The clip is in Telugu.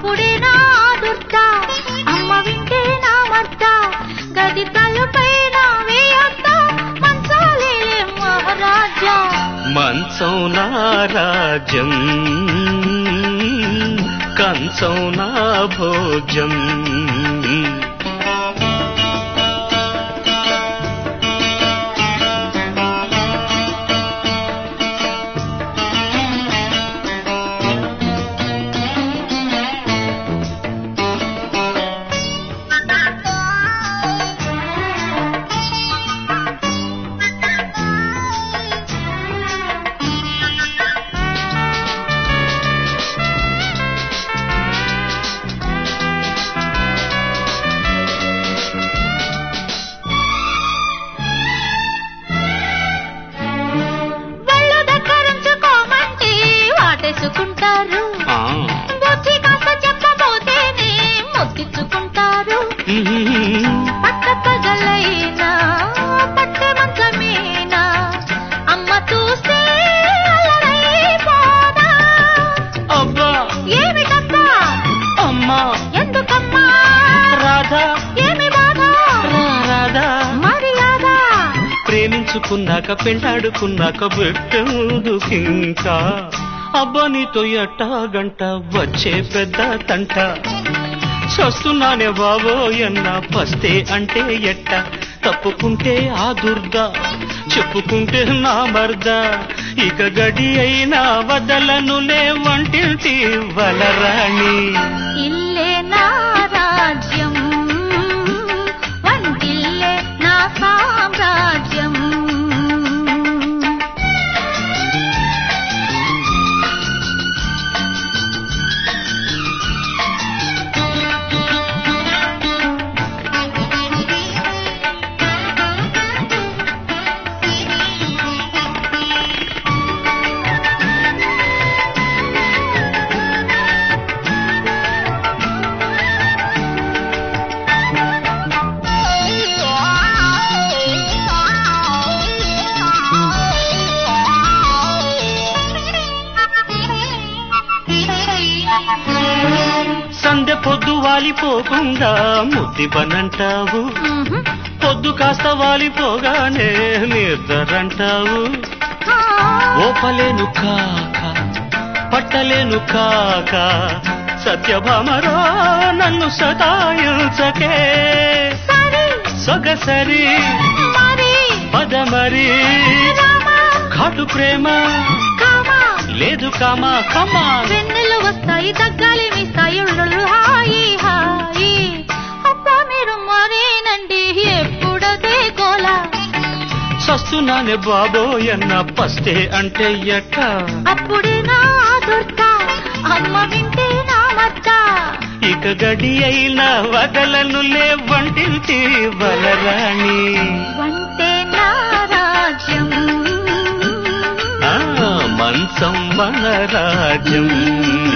అప్పుడే నా దుర్ద అమ్మ వింటే నా మర్ద గది తలుపైన వేయొద్ద మంచాలే మహారాజా మంచం నా రాజ్యం కంచం నా భోజం వాళ్ళు దగ్గరించుకోమంటే వాటేసుకుంటారు ఆ, బుద్ధి కాస్త చెప్పబోతేనే ముద్దిచ్చుకుంటారు పట్ట పగలైనా పట్టె మంచమేనా అమ్మ చూస్తే అల్లరైపోదా అబ్బా ఏమిటబ్బా అమ్మా ఎందుకమ్మా రాధా ఏమి బాధ రా రాధా మర్యాద ప్రేమించుకున్నాక పెళ్ళాడుకున్నాక పెట్టెందుకింకా అబ్బా నీతో ఎట్టా గంట వచ్చే పెద్ద తంట చస్తున్నానే బాబో ఎన్న పస్తే అంటే ఎట్ట తప్పుకుంటే ఆ దుర్ద చెప్పుకుంటే నా మర్ద ఇక గడి అయినా వదలనులే వంటింటి వలరాణి ఇల్లే నా రాజ్యం వంటిల్లే నా సామ్రాజ్యం సందె పొద్దు వాలిపోకుండా ముద్దిపనంటావు పొద్దు కాస్త వాలిపోగానే నిద్రంటావు ఓపలేను కాక పట్టలేను కాక సత్యభామరా నన్ను సతాయించకే సరి సొగసరి మరి పదమరి రామా ఘాటు ప్రేమ కామా లేదు కామా కమా వెన్నెలు వస్తాయి తగ్గాలి మీస్తాయి ఉళ్ళుళ్ళు హాయి హాయి అబ్బా మీరు మరేనండి ఎప్పుడదే గోలా సస్తున్నానే బాబోయన్న పస్తే అంటే ఎట్ట అప్పుడే నా దుర్త అమ్మ వింటే నా మద్ద ఇక గడి అయినా వదలనులే వంటింటి బలరాణి వంటే నా రాజ్యం ఆ మంచం మన రాజ్యం